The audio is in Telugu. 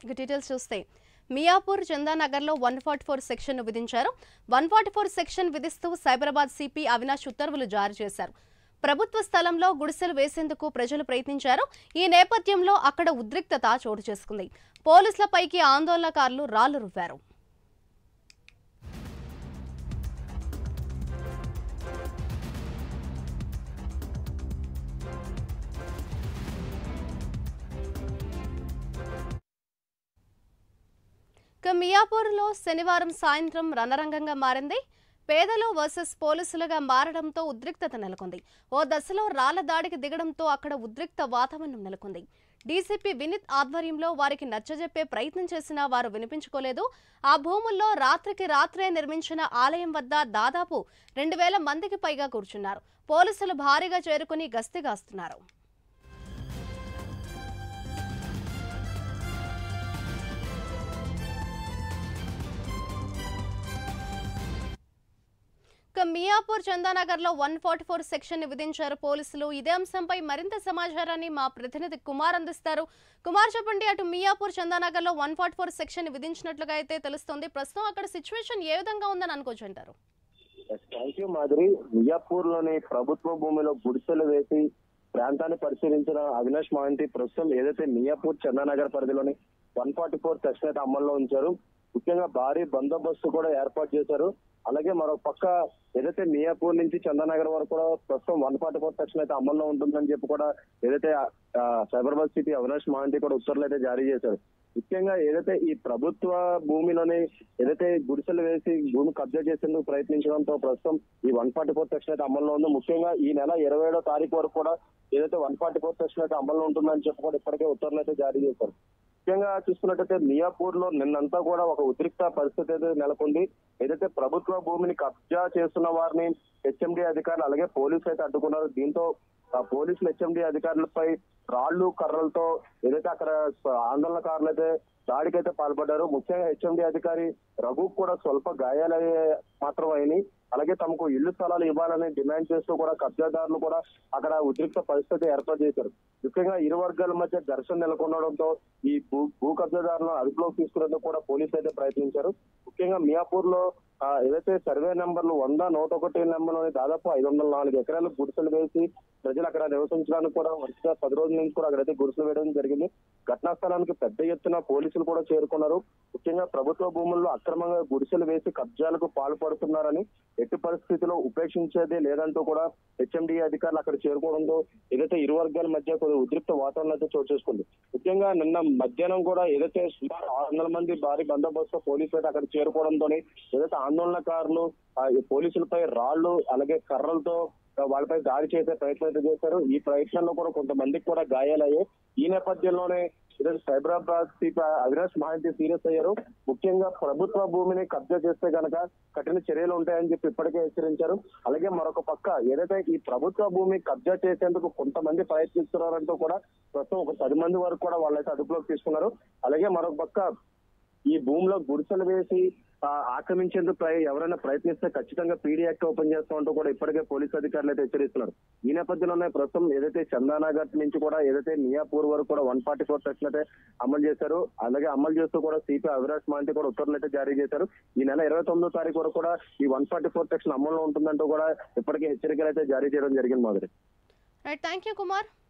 ఇక డీటెయిల్స్ చూస్తే మియాపూర్ చందానగర్లో వన్ ఫార్టీ ఫోర్ సెక్షన్ విధించారు వన్ ఫార్టీ ఫోర్ సెక్షన్ విధిస్తూ సైబరాబాద్ సిపి అవినాష్ ఉత్తర్వులు జారీ చేశారు ప్రభుత్వ స్థలంలో గుడిసెలు వేసేందుకు ప్రజలు ప్రయత్నించారు ఈ నేపథ్యంలో అక్కడ ఉద్రిక్తత చోటు చేసుకుంది పోలీసులపైకి ఆందోళనకారులు రాళ్లు రువ్వారు ఇక మియాపూర్లో శనివారం సాయంత్రం రణరంగంగా మారింది పేదలు వర్సెస్ పోలీసులుగా మారడంతో ఉద్రిక్తత నెలకొంది ఓ దశలో రాళ్ల దాడికి దిగడంతో అక్కడ ఉద్రిక్త వాతావరణం నెలకొంది డీసీపీ వినీత్ ఆధ్వర్యంలో వారికి నచ్చజెప్పే ప్రయత్నం చేసినా వారు వినిపించుకోలేదు ఆ భూముల్లో రాత్రికి రాత్రే నిర్మించిన ఆలయం వద్ద దాదాపు రెండు వేల మందికి పైగా కూర్చున్నారు పోలీసులు భారీగా చేరుకుని గస్తీగాస్తున్నారు ఇక మియాపూర్ చందానగర్ లో వన్ ఫార్టీ ఫోర్ సెక్షన్ ని విధించారు పోలీసులు ఇదే అంశంపై మరింత సమాచారాన్ని మా ప్రతినిధి కుమార్ అందిస్తారు కుమార్ చెప్పండి అటు మియాపూర్ చందానగర్ లో వన్ ఫార్టీ ఫోర్ సెక్షన్ ని విధించినట్లుగా అయితే తెలుస్తోంది ప్రస్తుతం అక్కడ సిచ్యువేషన్ ఏ విధంగా ఉందని అనుకోవచ్చు అంటారు థ్యాంక్ యూ మాధురి మియాపూర్ లోని ప్రభుత్వ భూమిలో గుడిసెలు వేసి ప్రాంతాన్ని పరిశీలించిన అవినాష్ మహంతి ప్రస్తుతం ఏదైతే మియాపూర్ చందానగర్ పరిధిలోని వన్ ఫార్టీ ఫోర్ సెక్షన్ అయితే అమల్లో ఉంచారు ముఖ్యంగా భారీ బందోబస్తు కూడా ఏర్పాటు చేశారు అలాగే మరో పక్క ఏదైతే మియాపూర్ నుంచి చందానగర్ వరకు కూడా ప్రస్తుతం వన్ ఫార్టీ ఫోర్ సెక్షన్ అయితే అమల్లో ఉంటుందని చెప్పి కూడా ఏదైతే ఆ, సైబరాబాద్ సిటీ అవినాష్ మహంతి కూడా ఉత్తర్వులు అయితే జారీ చేశారు ముఖ్యంగా ఏదైతే ఈ ప్రభుత్వ భూమిలోని ఏదైతే గుడిసెలు వేసి భూమి కబ్జా చేసేందుకు ప్రయత్నించడంతో ప్రస్తుతం ఈ వన్ ఫార్టీ ఫోర్ సెక్షన్ అయితే అమల్లో ఉంది ముఖ్యంగా ఈ నెల ఇరవై ఏడో తారీఖు వరకు కూడా ఏదైతే వన్ ఫార్టీ ఫోర్ సెక్షన్ అయితే అమల్లో ఉంటుందని చెప్పి కూడా ఇప్పటికే ఉత్తర్వులు అయితే జారీ చేశారు ముఖ్యంగా చూసుకున్నట్టయితే మియాపూర్ లో నిన్నంతా కూడా ఒక ఉద్రిక్త పరిస్థితి అయితే నెలకొంది ఏదైతే ప్రభుత్వ భూమిని కబ్జా చేస్తున్న వారిని హెచ్ఎండి అధికారులు అలాగే పోలీసులు అయితే అడ్డుకున్నారు దీంతో ఆ పోలీసులు హెచ్ఎండి అధికారులపై రాళ్లు కర్రలతో ఏదైతే అక్కడ ఆందోళనకారులు అయితే దాడికైతే పాల్పడ్డారు ముఖ్యంగా హెచ్ఎండి అధికారి రఘు కూడా స్వల్ప గాయాలయ్యే మాత్రం అయినాయి అలాగే తమకు ఇల్లు స్థలాలు ఇవ్వాలని డిమాండ్ చేస్తూ కూడా కబ్జాదారులు కూడా అక్కడ ఉద్రిక్త పరిస్థితి ఏర్పాటు చేశారు ముఖ్యంగా ఇరు వర్గాల మధ్య ఘర్షణ నెలకొనడంతో ఈ భూ భూ కబ్జాదారులను అదుపులోకి తీసుకునేందుకు కూడా పోలీసులు అయితే ప్రయత్నించారు ముఖ్యంగా మియాపూర్ లో ఆ, ఏదైతే సర్వే నెంబర్లు వంద నూట ఒకటి నెంబర్లోని దాదాపు ఐదు వందల నాలుగు ఎకరాలు గుడిసెలు వేసి ప్రజలు అక్కడ నివసించడానికి కూడా వరుసగా పది రోజుల నుంచి కూడా అక్కడైతే గుడిసెలు వేయడం జరిగింది ఘటనా స్థలానికి పెద్ద ఎత్తున పోలీసులు కూడా చేరుకున్నారు ముఖ్యంగా ప్రభుత్వ భూముల్లో అక్రమంగా గుడిసెలు వేసి కబ్జాలకు పాల్పడుతున్నారని ఎట్టి పరిస్థితిలో ఉపేక్షించేది లేదంటూ కూడా హెచ్ఎండి అధికారులు అక్కడ చేరుకోవడంతో ఏదైతే ఇరు వర్గాల మధ్య కొద్ది ఉద్రిక్త వాతావరణం అయితే చోటు చేసుకుంది ముఖ్యంగా నిన్న మధ్యాహ్నం కూడా ఏదైతే సుమారు ఆరు వందల మంది భారీ బందోబస్తు పోలీసులు అయితే అక్కడ చేరుకోవడంతో ఏదైతే ఆందోళనకారులు ఆ, ఈ పోలీసులపై రాళ్లు అలాగే కర్రలతో ఆ, వాళ్ళపై దాడి చేసే ప్రయత్నం అయితే చేశారు ఈ ప్రయత్నంలో కూడా కొంతమందికి కూడా గాయాలయ్యాయి ఈ నేపథ్యంలోనే ఈరోజు సైబరాబాద్ సీపీ అవినాష్ మహాంతి సీరియస్ అయ్యారు ముఖ్యంగా ప్రభుత్వ భూమిని కబ్జా చేస్తే గనక కఠిన చర్యలు ఉంటాయని చెప్పి ఇప్పటికే హెచ్చరించారు అలాగే మరొక పక్క ఏదైతే ఈ ప్రభుత్వ భూమి కబ్జా చేసేందుకు కొంతమంది ప్రయత్నిస్తున్నారంటూ కూడా ప్రస్తుతం ఒక పది మంది వరకు కూడా వాళ్ళైతే అదుపులోకి తీసుకున్నారు అలాగే మరొక పక్క ఈ భూమిలో గుడిసెలు వేసి ఆ, ఆక్రమించేందుకు ప్రయ- ఎవరైనా ప్రయత్నిస్తే ఖచ్చితంగా పీడీ యాక్ట్ ఓపెన్ చేస్తామంటూ కూడా ఇప్పటికే పోలీసు అధికారులు అయితే హెచ్చరిస్తున్నారు ఈ నేపథ్యంలోనే ప్రస్తుతం ఏదైతే చందానగర్ నుంచి కూడా ఏదైతే మియాపూర్ వరకు కూడా వన్ ఫార్టీ ఫోర్ సెక్షన్ అయితే అమలు చేశారు అలాగే అమలు చేస్తూ కూడా సిపి అవినాష్ మహంతి కూడా ఉత్తర్వులు అయితే జారీ చేశారు ఈ నెల ఇరవై తొమ్మిదో తారీఖు వరకు కూడా ఈ వన్ ఫార్టీ ఫోర్ సెక్షన్ అమల్లో ఉంటుందంటూ కూడా ఇప్పటికే హెచ్చరికలు అయితే జారీ చేయడం జరిగింది మాదిరి రైట్ థ్యాంక్ యూ కుమార్